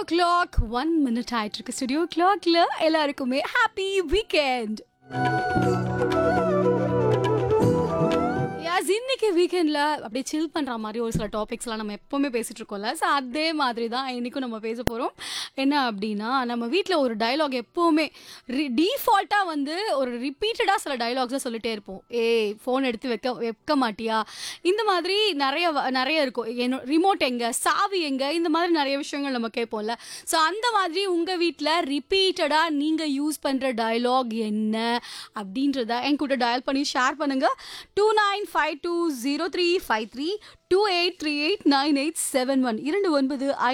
clock one minute ஆயிட்டு இருக்கு studio கிளாக்ல எல்லாருக்குமே ஹாப்பி வீக்கெண்ட் யாஸ் இன்னைக்கு வீக்கெண்டில் அப்படியே சில் பண்ணுற மாதிரி ஒரு சில டாபிக்ஸ்லாம் நம்ம எப்போவுமே பேசிகிட்டு இருக்கோம்ல ஸோ அதே மாதிரி தான் இன்றைக்கும் நம்ம பேச போகிறோம் என்ன அப்படின்னா நம்ம வீட்டில் ஒரு டயலாக் எப்போவுமே டீஃபால்ட்டாக வந்து ஒரு ரிப்பீட்டடாக சில டயலாக்ஸை சொல்லிட்டே இருப்போம் ஏய் ஃபோன் எடுத்து வைக்க வைக்க மாட்டியா இந்த மாதிரி நிறைய வ- நிறைய இருக்கும் என்ன ரிமோட் எங்கே சாவி எங்கே இந்த மாதிரி நிறைய விஷயங்கள் நம்ம கேட்போம்ல ஸோ அந்த மாதிரி உங்கள் வீட்டில் ரிப்பீட்டடாக நீங்கள் யூஸ் பண்ணுற டயலாக் என்ன அப்படின்றத என் கூட டயல் பண்ணி ஷேர் பண்ணுங்கள் two nine five two zero three five three two eight three eight nine eight seven one இரண்டு ஒன்பது